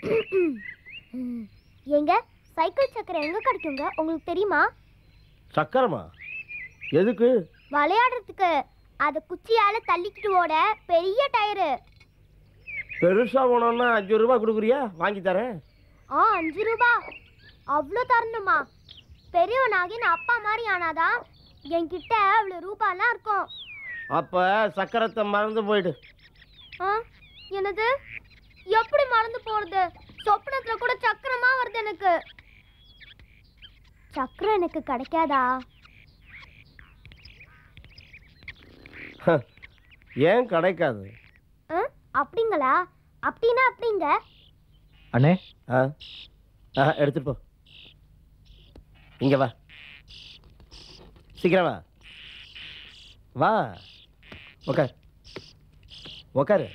எங்க சைக்கிள் சக்கரம் எங்க கிடைக்குங்க உங்களுக்கு தெரியுமா சக்கரமா எதுக்கு விளையாடுறதுக்கு அத குச்சியால தள்ளிக்கிட்டு ஓட பெரிய டயரு பெருசா போனோம்னா அஞ்சு ரூபா கொடுக்குறியா வாங்கி தரேன் ஆ அஞ்சு ரூபா அவ்வளோ தரணுமா பெரியவனாகி நான் அப்பா மாதிரி ஆனாதான் என்கிட்ட அவ்வளோ ரூபாலாம் இருக்கும் அப்ப சக்கரத்தை மறந்து போயிடு ஆ என்னது எப்படி மறந்து போறது சொப்னத்துல கூட சக்கரமா வருது எனக்கு சக்கரம் எனக்கு கிடைக்காதா ஏன் கிடைக்காது ஆ? அப்படிங்களா அப்படின்னா அப்படிங்க அண்ணே ஆ ஆ எடுத்துட்டு போ இங்க வா சீக்கிரம் வா வா உக்கார் உக்காரு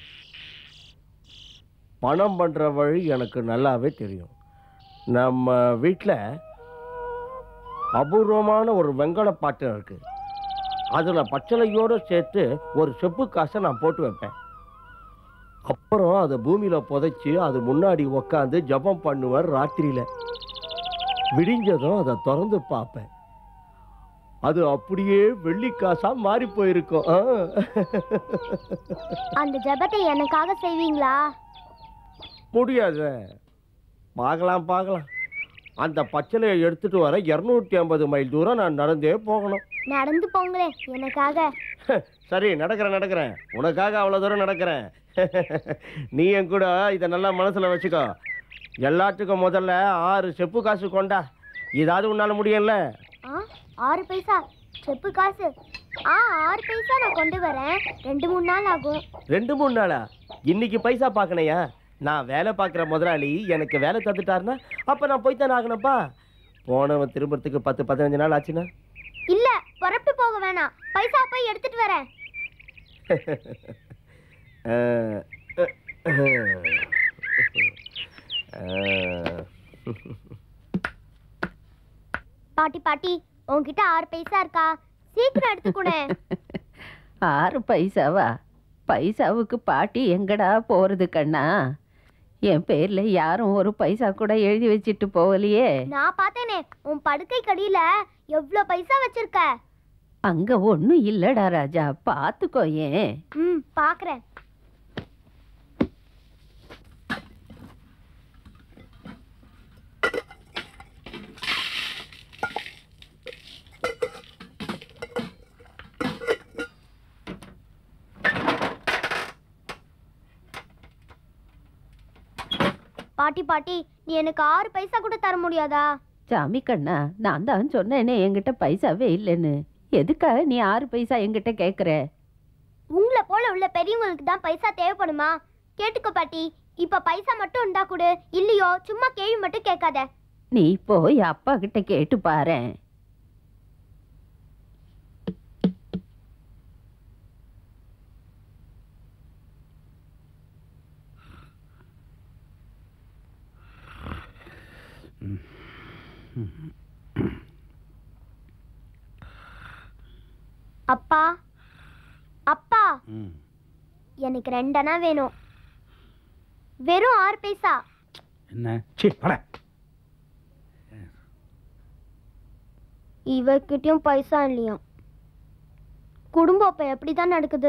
பணம் பண்ற வழி எனக்கு நல்லாவே தெரியும் நம்ம வீட்டில் அபூர்வமான ஒரு வெங்கல பாத்திரம் இருக்கு அதில் பச்சளையோடு சேர்த்து ஒரு செப்பு காசை நான் போட்டு வைப்பேன் அப்புறம் அதை பூமியில் புதைச்சி அது முன்னாடி உக்காந்து ஜெபம் பண்ணுவேன் ராத்திரியில் விடிஞ்சதும் அதை திறந்து பார்ப்பேன் அது அப்படியே வெள்ளி காசா மாறி போயிருக்கும் ஆ. அந்த ஜெபத்தை எனக்காக செய்வீங்களா முடியாது பார்க்கலாம் பார்க்கலாம் அந்த பச்சளையை எடுத்துட்டு வர இரநூத்தி ஐம்பது மைல் தூரம் நான் நடந்தே போகணும் நடந்து போங்களே எனக்காக சரி நடக்கிறேன் நடக்கிறேன் உனக்காக அவ்வளோ தூரம் நடக்கிறேன் நீ என் கூட இதை நல்லா மனசில் வச்சுக்கோ எல்லாத்துக்கும் முதல்ல ஆறு செப்பு காசு கொண்டா இதாவது உன்னால முடியும்ல ஆ ஆறு பைசா செப்பு காசு ஆ ஆறு பைசா நான் கொண்டு வரேன் ரெண்டு மூணு நாள் ஆகும் ரெண்டு மூணு நாளா இன்னைக்கு பைசா பார்க்கணையா நான் வேலை பார்க்குற முதலாளி எனக்கு வேலை தந்துட்டாருன்னா அப்போ நான் போய்த்தானே ஆகணும்ப்பா போனவன் திரும்புறதுக்கு பத்து பதினஞ்சு நாள் ஆச்சுன்னா இல்ல புறப்பட்டு போக வேணாம் பைசா போய் எடுத்துட்டு வரேன் அஹ், அஹ். பாட்டி பாட்டி உன்கிட்ட ஆறு பைசா இருக்கா சீக்கிரம் எடுத்துக்கூட ஆறு பைசாவா பைசாவுக்கு பாட்டி எங்கடா போறது கண்ணா என் பேர்ல யாரும் ஒரு பைசா கூட எழுதி வச்சிட்டு போகலையே நான் பார்த்தேனே உன் படுக்கை கடியில எவ்வளவு பைசா வச்சிருக்க அங்க ஒண்ணும் இல்லடா ராஜா பாத்துக்கோ ஏன் ம் பாக்குறேன் பாட்டி பாட்டி நீ எனக்கு ஆறு பைசா கூட தர முடியாதா சாமி கண்ணா நான் தான் சொன்னேனே என்கிட்ட பைசாவே இல்லைன்னு எதுக்காக நீ ஆறு பைசா என்கிட்ட கேக்குற உங்களை போல உள்ள பெரியவங்களுக்கு தான் பைசா தேவைப்படுமா கேட்டுக்கோ பாட்டி இப்ப பைசா மட்டும் இருந்தா கொடு இல்லையோ சும்மா கேள்வி மட்டும் கேட்காத நீ போய் அப்பா கிட்ட கேட்டு பாரேன் அப்பா அப்பா எனக்கு ரெண்டனா வேணும் வெறும் ஆறு பைசா என்ன சீ பட இவர்கிட்டயும் பைசா இல்லையா குடும்பம் அப்ப எப்படிதான் நடக்குது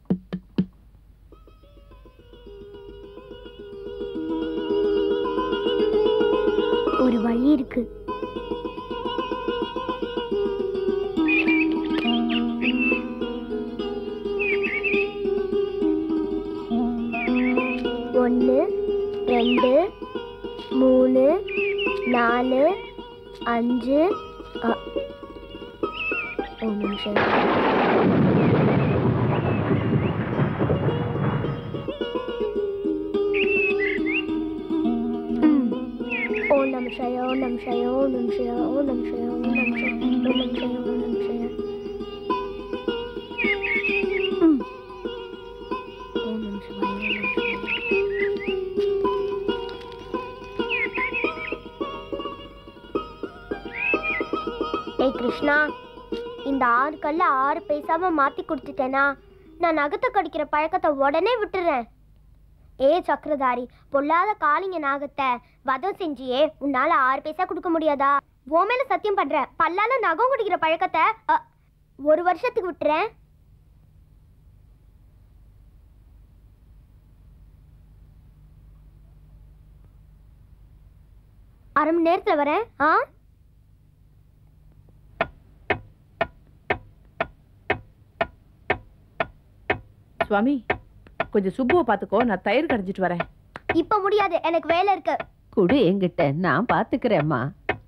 ஒரு வழி இருக்கு ஒன்று ரெண்டு மூணு நாலு அஞ்சு அ, ஒரு நிமிஷம் ம். ஓம் நம சிவாய, ஓம் நம சிவாய, ஓம் நம சிவாய, ஓம் நம சிவாய, ஓம் நம சிவாய, ஓம் நம சிவாய, ஓம் நம சிவாய. ம். ஓம் நம சிவாய, ஓம் நம சிவாய. ஏய் கிருஷ்ணா இந்த ஆறு கல்ல ஆறு பைசாவை மாத்தி கொடுத்துட்டேனா நான் நகத்தை கடிக்கிற பழக்கத்தை உடனே விட்டுறேன் ஏ சக்கரதாரி பொல்லாத காளிங்க நாகத்தை வதம் செஞ்சியே உன்னால ஆறு பைசா கொடுக்க முடியாதா உன் மேல சத்தியம் பண்றேன் பல்லால நகம் குடிக்கிற பழக்கத்தை அ, ஒரு வருஷத்துக்கு விட்டுறேன் அரை மணி நேரத்துல வரேன் ஆ சுவாமி கொஞ்சம் சுப்புவை பார்த்துக்கோ நான் தயிர் கடைஞ்சிட்டு வரேன் இப்ப முடியாது எனக்கு வேலை இருக்கு குடு என்கிட்ட நான் பாத்துக்கிறேம்மா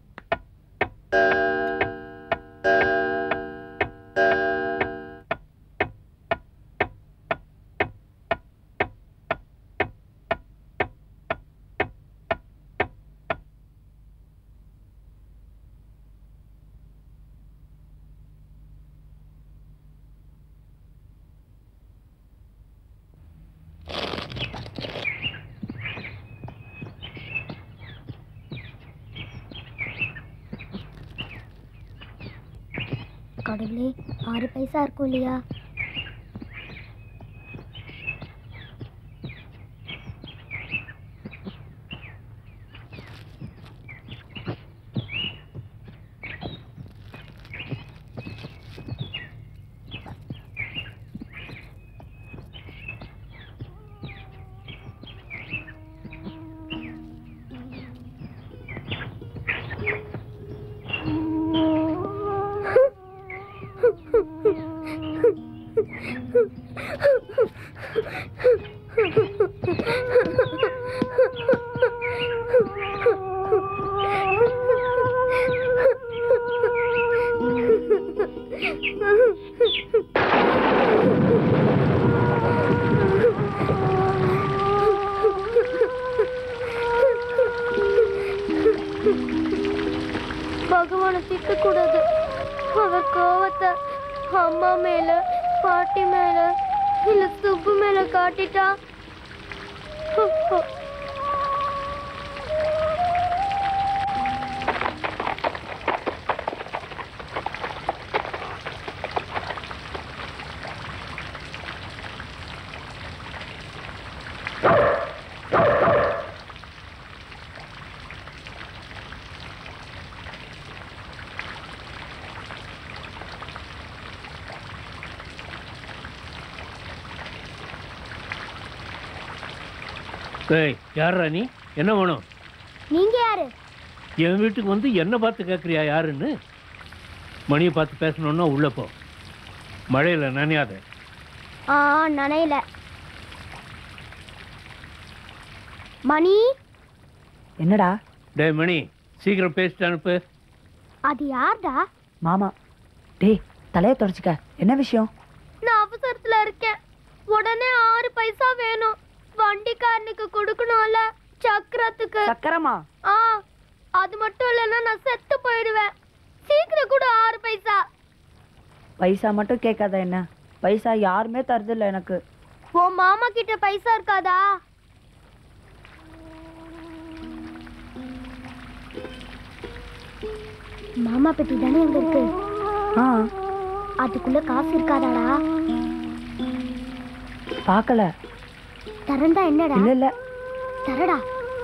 கடவுளே ஆறு பைசா இருக்கும் இல்லையா பகவானை திட்டக்கூடாது அவர் கோவத்தை அம்மா மேல பாட்டி மேல இல்ல சுப்பு மேல காட்டிட்டா ஏய் யாரா நீ என்ன வேணும் நீங்க யாரு என் வீட்டுக்கு வந்து என்ன பார்த்து கேட்குறியா யாருன்னு மணியை பார்த்து பேசணுன்னா உள்ள போ மழையில் நனையாத ஆ நனையில மணி என்னடா டேய் மணி சீக்கிரம் பேசிட்டு அனுப்பு அது யார்டா மாமா டேய் தலையை தொடச்சிக்க என்ன விஷயம் நான் அவசரத்துல இருக்கேன் உடனே ஆறு பைசா வேணும் வண்டிக்காரனுக்கு கொடுக்கணும்ல சக்கரத்துக்கு சக்கரமா ஆ அது மட்டும் இல்லைன்னா நான் செத்து போயிடுவேன் சீக்கிரம் கூட ஆறு பைசா பைசா மட்டும் கேட்காத என்ன பைசா யாருமே தரதில்ல எனக்கு உன் மாமா கிட்ட பைசா இருக்காதா மாமா பெட்டி தானே அங்க இருக்கு ஆ அதுக்குள்ள காசு இருக்காதாடா பார்க்கல தரண்டா என்னடா இல்ல இல்ல தரடா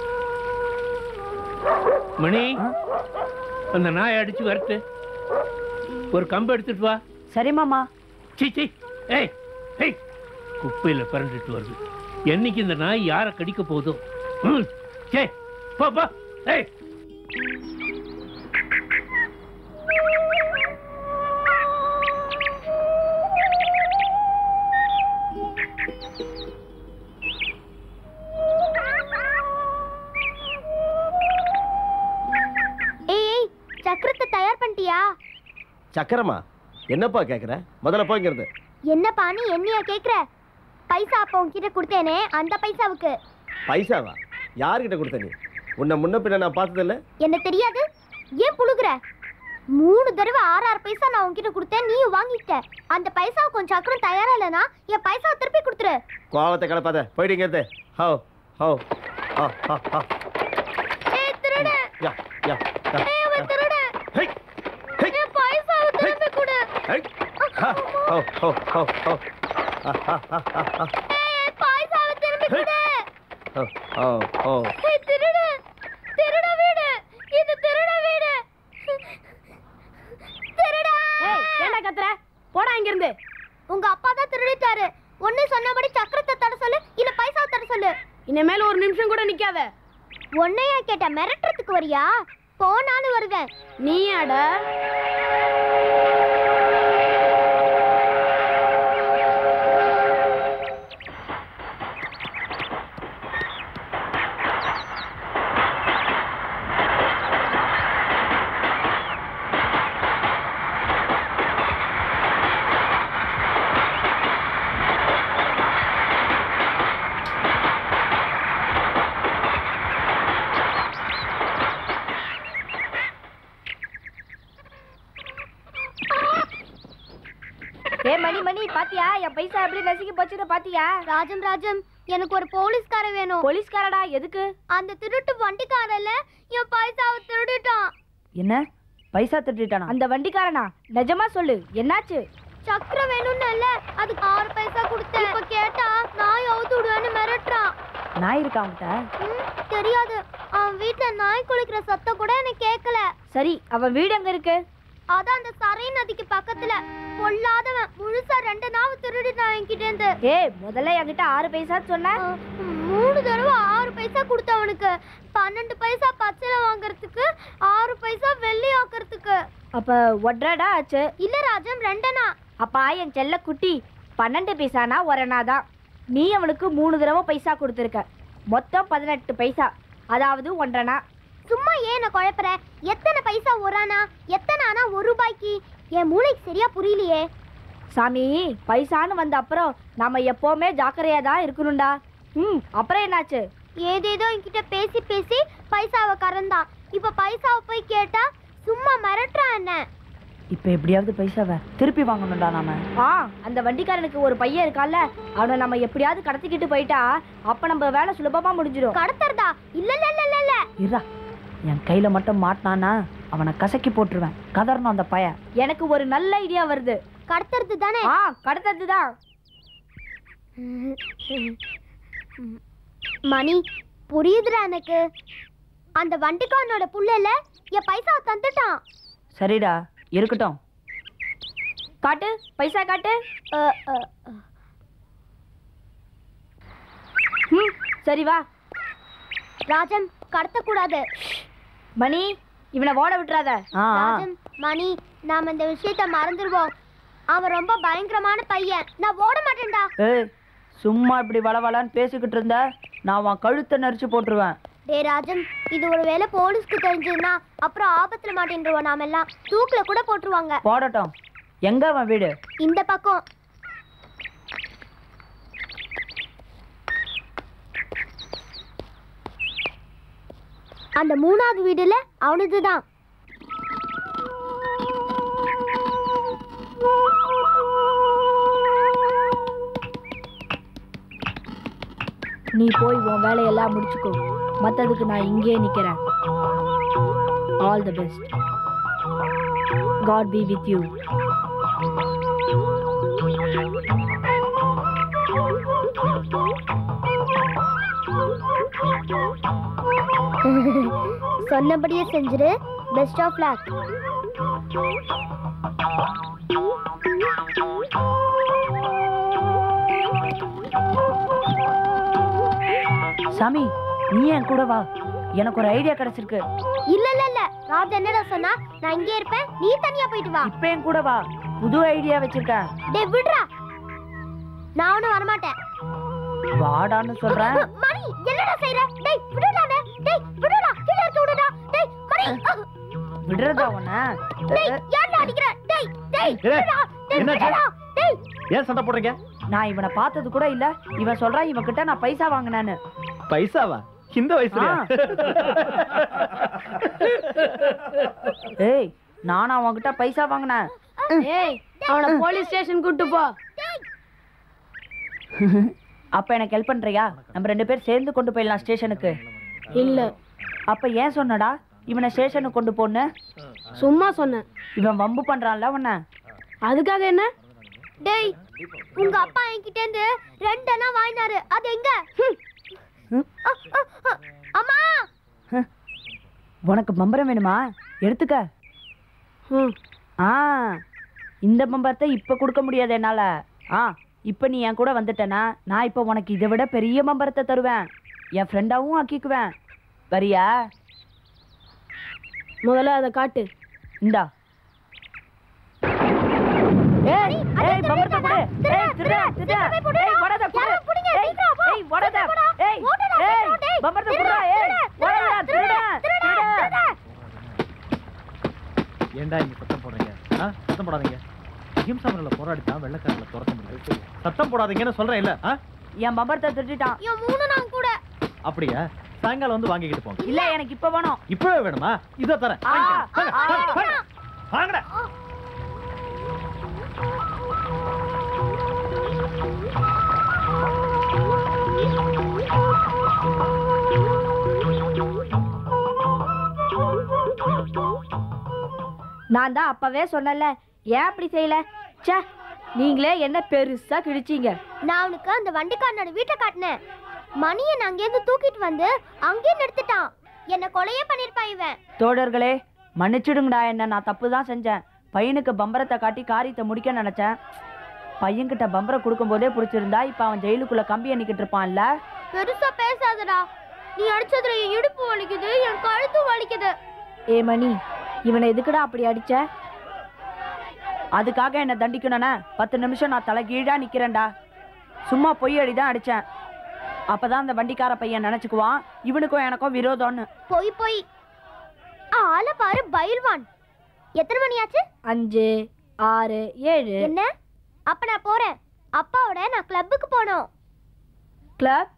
மணி ஆ? அந்த நாயை அடிச்சு வரட்டு ஒரு கம்பு எடுத்துட்டு வா சரி மாமா சீ சீ ஏய் ஏய் குப்பையில் பிறண்டுட்டு வருது என்னைக்கு இந்த நாய் யாரை கடிக்க போகுதோ ம் சே போ போ ஏய் ஏய் ஏய் சக்கரத்தை தயார் பண்ணிட்டியா சக்கரமா என்னப்பா கேட்குற முதல்ல போய்ங்கிறது என்னப்பா நீ என்னையா கேக்குற பைசா அப்போ உன்கிட்ட கொடுத்தேனே அந்த பைசாவுக்கு பைசாவா யார்கிட்ட கொடுத்த நீ உன்னை முன்ன பின்ன நான் பார்த்ததில்ல என்ன தெரியாது ஏன் புழுகுற மூணு தடவை ஆறு ஆறு பைசா நான் உன்கிட்ட கொடுத்தேன் நீயும் வாங்கிட்ட அந்த பைசாவுக்கு கொஞ்சம் சக்கரம் தயாரா இல்லைனா என் பைசாவை திருப்பி கொடுத்துரு கோவத்தை கலப்பாத போயிடுங்கிறது ஹோ ஹோ ஹா ஹா ஹா ஏய் திருட யா யா யா, ஏய் அவன் யா. திருட ஹை ஹை என் பைசாவை திருப்பி கொடு ஹை ஹா ஹோ ஹோ ஹோ ஹோ ஹா ஹா ஹா ஹா ஏய் பைசாவை திருப்பி கொடு ஓ, ஓ, ஓ. ஏய், திருடு திருட வீடு இது திருட வீடு திருடா ஏய் ஏன்டா கத்துற போடா இங்க இருந்து உங்க அப்பா தான் திருடிட்டாரு ஒண்ணு சொன்னபடி சக்கரத்தை தர சொல்லு இல்ல பைசா தர சொல்லு இனிமேல் ஒரு நிமிஷம் கூட நிக்காத உன்னையா கேட்ட மிரட்டுறதுக்கு வரியா போனாலும் வருவேன் நீயாட ஏ மணி மணி பாத்தியா என் பைசா எப்படி நசுக்கி போச்சுன்னு பாத்தியா ராஜம் ராஜம் எனக்கு ஒரு போலீஸ்கார வேணும் போலீஸ்காரடா எதுக்கு அந்த திருட்டு வண்டிக்காரல என் பைசாவை திருடிட்டான் என்ன பைசா திருட்டானா அந்த வண்டிக்காரனா நிஜமா சொல்லு என்னாச்சு சக்கரம் வேணும்னு இல்ல அதுக்கு ஆறு பைசா கொடுத்தேன் இப்ப கேட்டா நாய் அவுத்து விடுவேன்னு மிரட்டுறான் நாய் இருக்கா அவன்கிட்ட ம், தெரியாது அவன் வீட்ல நாய் குளிக்கிற சத்தம் கூட எனக்கு கேட்கல சரி அவன் வீடு எங்க இருக்கு அதான் அந்த சரை நதிக்கு பக்கத்துல பொல்லாதவன் முழுசா ரெண்டு நாவு திருடிட்டான் என்கிட்ட இருந்து ஏய் முதல்ல என்கிட்ட ஆறு பைசா சொன்ன அஹ், மூணு தடவை ஆறு பைசா கொடுத்த அவனுக்கு பன்னெண்டு பைசா பச்சைல வாங்குறதுக்கு ஆறு பைசா வெள்ளி ஆக்குறதுக்கு அப்ப ஒன்றடா ஆச்சு இல்ல ராஜம் ரெண்டனா அப்பா என் செல்ல குட்டி பன்னெண்டு பைசானா ஒரணா தான் நீ அவனுக்கு மூணு தடவை பைசா கொடுத்துருக்க மொத்தம் பதினெட்டு பைசா அதாவது ஒன்றனா சும்மா ஏன் என்ன குழப்புற எத்தனை பைசா ஒரு ஆனா எத்தனை ஆனா ஒரு ரூபாய்க்கு என் மூளைக்கு சரியா புரியலையே சாமி பைசான்னு வந்த அப்புறம் நாம எப்பவுமே ஜாக்கிரதையா தான் இருக்கணும்டா ம் அப்புறம் என்னாச்சு ஏதேதோ என்கிட்ட பேசி பேசி பைசாவை கறந்தான் இப்ப பைசாவை போய் கேட்டா சும்மா மிரட்டுறான் என்ன இப்போ எப்படியாவது பைசாவை திருப்பி வாங்கணும்டா நாம ஆ அந்த வண்டிக்காரனுக்கு ஒரு பையன் இருக்கான்ல அவனை நம்ம எப்படியாவது கடத்திக்கிட்டு போயிட்டா அப்ப நம்ம வேலை சுலபமா முடிஞ்சிடும் கடத்துறதா இல்ல இல்ல இல்ல இல்ல இல்ல இருடா என் கையில மட்டும் மாட்டினானா அவனை கசக்கி போட்டுருவேன் கதறணும் அந்த பையன் எனக்கு ஒரு நல்ல ஐடியா வருது கடத்துறது தானே ஆ கடத்தது தான் மணி புரியுதுடா எனக்கு அந்த வண்டிக்காரனோட புள்ளல என் பைசாவை தந்துட்டான் சரிடா இருக்கட்டும் காட்டு பைசா காட்டு அ, அ, அ. ம் சரி வா ராஜம் கடத்தக்கூடாது மணி இவனை ஓட விட்டுறாத ராஜம் மணி நாம இந்த விஷயத்த மறந்துடுவோம் அவன் ரொம்ப பயங்கரமான பையன் நான் ஓட மாட்டேன்டா ஏய் சும்மா இப்படி வளவலான்னு பேசிக்கிட்டு இருந்த நான் உன் கழுத்தை நெரிச்சு போட்டுருவேன் டே ராஜம் இது ஒரு வேளை போலீஸ்க்கு தெரிஞ்சதுன்னா அப்புறம் ஆபத்துல மாட்டேன்ருவோம் நாம எல்லாம் தூக்குல கூட போட்டுருவாங்க போடட்டும் எங்க அவன் வீடு இந்த பக்கம் அந்த மூணாவது வீடுல அவனது தான் நீ போய் உன் வேலையெல்லாம் முடிச்சுக்கோ மற்றதுக்கு நான் இங்கேயே நிற்கிறேன் all the best God be with you சொன்னபடியே செஞ்சிரு பெஸ்ட் ஆஃப் லக் சாமி நீ என் கூட வா எனக்கு ஒரு ஐடியா கிடைச்சிருக்கு இல்ல இல்ல இல்ல ராஜ் என்னடா சொன்னா நான் இங்கே இருப்பேன் நீ தனியா போயிட்டு வா இப்போ என் கூட வா புது ஐடியா வச்சிருக்கேன் டேய் விடுறா நான் ஒன்றும் வரமாட்டேன் வாடான்னு சொல்றேன் மணி என்னடா செய்ற டேய் விடுடா டேய். டேய் விடுடா கீழ இறக்கி விடுடா டேய் மணி அஹ், விடுறதா உன்ன டேய் யாரடா அடிக்கிற டேய் டேய் ஏய், விடுடா டேய் என்னாச்சு? விடுடா டேய் ஏன் சண்டை போடுறீங்க நான் இவனை பார்த்தது கூட இல்ல இவன் சொல்றான் இவன் கிட்ட நான் பைசா வாங்கினேன்னு பைசாவா இந்த வயசுல ஏய் நானா உன்கிட்ட பைசா வாங்கினேன் ஏய் அவனை போலீஸ் ஸ்டேஷன் கூட்டு போ அப்ப எனக்கு ஹெல்ப் பண்றியா நம்ம ரெண்டு பேர் சேர்ந்து கொண்டு போயிடலாம் ஸ்டேஷனுக்கு இல்ல அப்ப ஏன் சொன்னடா இவனை ஸ்டேஷனுக்கு கொண்டு போன்னு சும்மா சொன்னேன் இவன் வம்பு பண்றான்ல உன்ன அதுக்காக என்ன டேய் உங்க அப்பா என்கிட்ட இருந்து ரெண்டு அண்ணா வாங்கினாரு அது எங்க ஹம். அம்மா உனக்கு பம்பரம் வேணுமா எடுத்துக்க ஆ இந்த பம்பரத்தை இப்போ கொடுக்க முடியாது என்னால் ஆ இப்போ நீ என் கூட வந்துட்டனா நான் இப்போ உனக்கு இதை விட பெரிய பம்பரத்தை தருவேன் என் ஃப்ரெண்டாவும் ஆக்கிக்குவேன் வரியா முதல்ல அதை காட்டு இந்தா ஏய் ஏய் பம்பரத்தை கொடு ஏய் திருடா திருடா ஏய் வடத கொடு ஏய் ஏய் வடத ஏய் ஏய் பம்பரத்தை குடுடா ஏய் வடடா திருடா திருடா ஏன்டா இங்க சத்தம் போடுறீங்க ஆ சத்தம் போடாதீங்க அஹிம்சா முறையில் போராடி தான் வெள்ளக்காரங்களை துரத்த முடியும் சத்தம் போடாதீங்கன்னு சொல்றேன் இல்ல ஆ என் பம்பரத்தை திருடிட்டான் என் மூணு நான் கூட அப்படியா சாயங்காலம் வந்து வாங்கிக்கிட்டு போங்க இல்ல எனக்கு இப்ப வேணும் இப்பவே வேணுமா இதோ தரேன் ஆ, வாங்கிக்கங்க. ஆ, வாங்க, வாங்க, வாங்க. வாங்கடா நான் தான் அப்பவே சொன்னல ஏன் அப்படி செய்யல ச்சே நீங்களே என்ன பெருசா கிழிச்சீங்க நான் அவனுக்கு அந்த வண்டிக்காரனோட வீட்டை காட்டினேன் மணியை நான் அங்கேருந்து தூக்கிட்டு வந்து அங்கேயே நிறுத்திட்டான் என்ன கொலையே பண்ணிருப்பான் இவன் தோழர்களே மன்னிச்சிடுங்கடா என்ன நான் தப்பு தான் செஞ்சேன் பையனுக்கு பம்பரத்தை காட்டி காரியத்தை முடிக்க நினைச்சேன் பையன்கிட்ட பம்பரம் கொடுக்கும்போதே பிடிச்சிருந்தா இப்ப அவன் ஜெயிலுக்குள்ள கம்பி எண்ணிக்கிட்டு இருப்பான்ல பெருசா பேசாதடா நீ அடிச்சதுல என் இடுப்பு வலிக்குது என் கழுத்து வலிக்குது ஏ மணி இவனை எதுக்குடா அப்படி அடிச்ச அதுக்காக என்ன தண்டிக்கணும்னா பத்து நிமிஷம் நான் தலைகீழா நிக்கிறேன்டா சும்மா பொய் அடி தான் அடிச்சேன் அப்பதான் அந்த வண்டிக்கார பையன் நினைச்சுக்குவான் இவனுக்கும் எனக்கும் விரோதம்னு போய் போய் ஆளை பாரு பயில்வான் எத்தனை மணியாச்சு அஞ்சு ஆறு ஏழு என்ன அப்ப நான் போறேன் அப்பாவோட நான் கிளப்புக்கு போனோம் கிளப்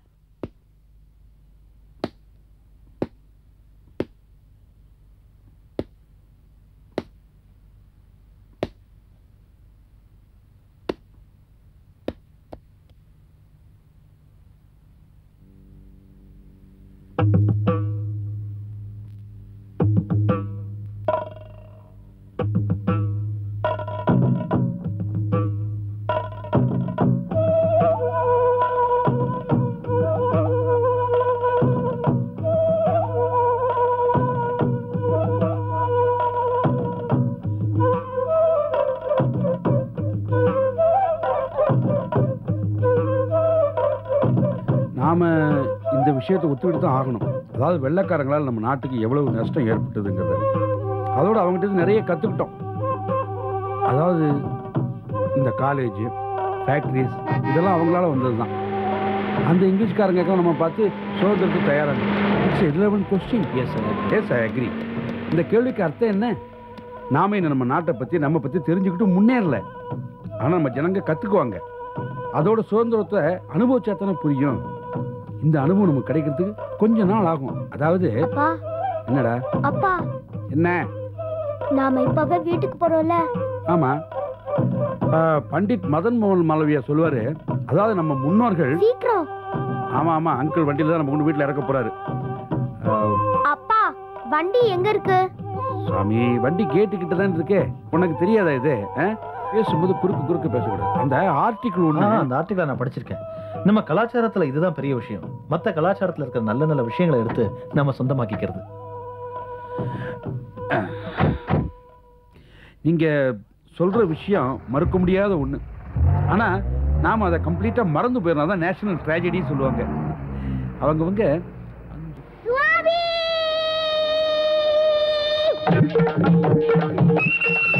நாம் இந்த விஷயத்தை ஒத்துக்கிட்டு தான் ஆகணும் அதாவது வெள்ளைக்காரங்களால் நம்ம நாட்டுக்கு எவ்வளவு நஷ்டம் ஏற்பட்டதுங்கிறது அதோட அவங்ககிட்ட இருந்து நிறைய கற்றுக்கிட்டோம் அதாவது இந்த காலேஜ் ஃபேக்ட்ரிஸ் இதெல்லாம் அவங்களால வந்தது தான் அந்த இங்கிலீஷ்காரங்களுக்கெல்லாம் நம்ம பார்த்து சுதந்திரத்துக்கு தயாராக it's eleven question yes sir yes I agree இந்த கேள்விக்கு அர்த்தம் என்ன நாம இன்னும் நம்ம நாட்டை பற்றி நம்ம பற்றி தெரிஞ்சுக்கிட்டு முன்னேறல ஆனால் நம்ம ஜனங்க கற்றுக்குவாங்க அதோட சுதந்திரத்தை அனுபவிச்சா தானே புரியும் இந்த அனுபவம் நமக்கு கிடைக்கிறதுக்கு கொஞ்ச நாள் ஆகும் அதாவது அப்பா என்னடா அப்பா என்ன நாம இப்பவே வீட்டுக்கு போறோம்ல ஆமா ஆ, பண்டிட் மதன் மோகன் மாளவியா சொல்லுவாரு அதாவது நம்ம முன்னோர்கள் சீக்கிரம் ஆமா ஆமா அங்கிள் வண்டியில தான் நம்ம கொண்டு வீட்டில் இறக்க போறாரு ஆ, அப்பா வண்டி எங்க இருக்கு சாமி வண்டி கேட்டு கிட்ட தான் இருக்கே உனக்கு தெரியாதா இது ஆ? பேசும்போது குறுக்கு குறுக்கு பேசக்கூடாது அந்த ஆர்டிக்கிள் ஆ, ஒன்று அந்த ஆர்டிகலை நான் படிச்சிருக்கேன் நம்ம கலாச்சாரத்துல இதுதான் பெரிய விஷயம் மத்த கலாச்சாரத்துல இருக்கிற நல்ல நல்ல விஷயங்களை எடுத்து நம்ம சொந்தமாக்கிக்கிறது நீங்க சொல்ற விஷயம் மறுக்க முடியாத ஒண்ணு ஆனா நாம அதை கம்ப்ளீட்டா மறந்து போயிடலாம் அதான் நேஷனல் ட்ராஜடின்னு சொல்லுவாங்க அவங்கவங்க சுவாமி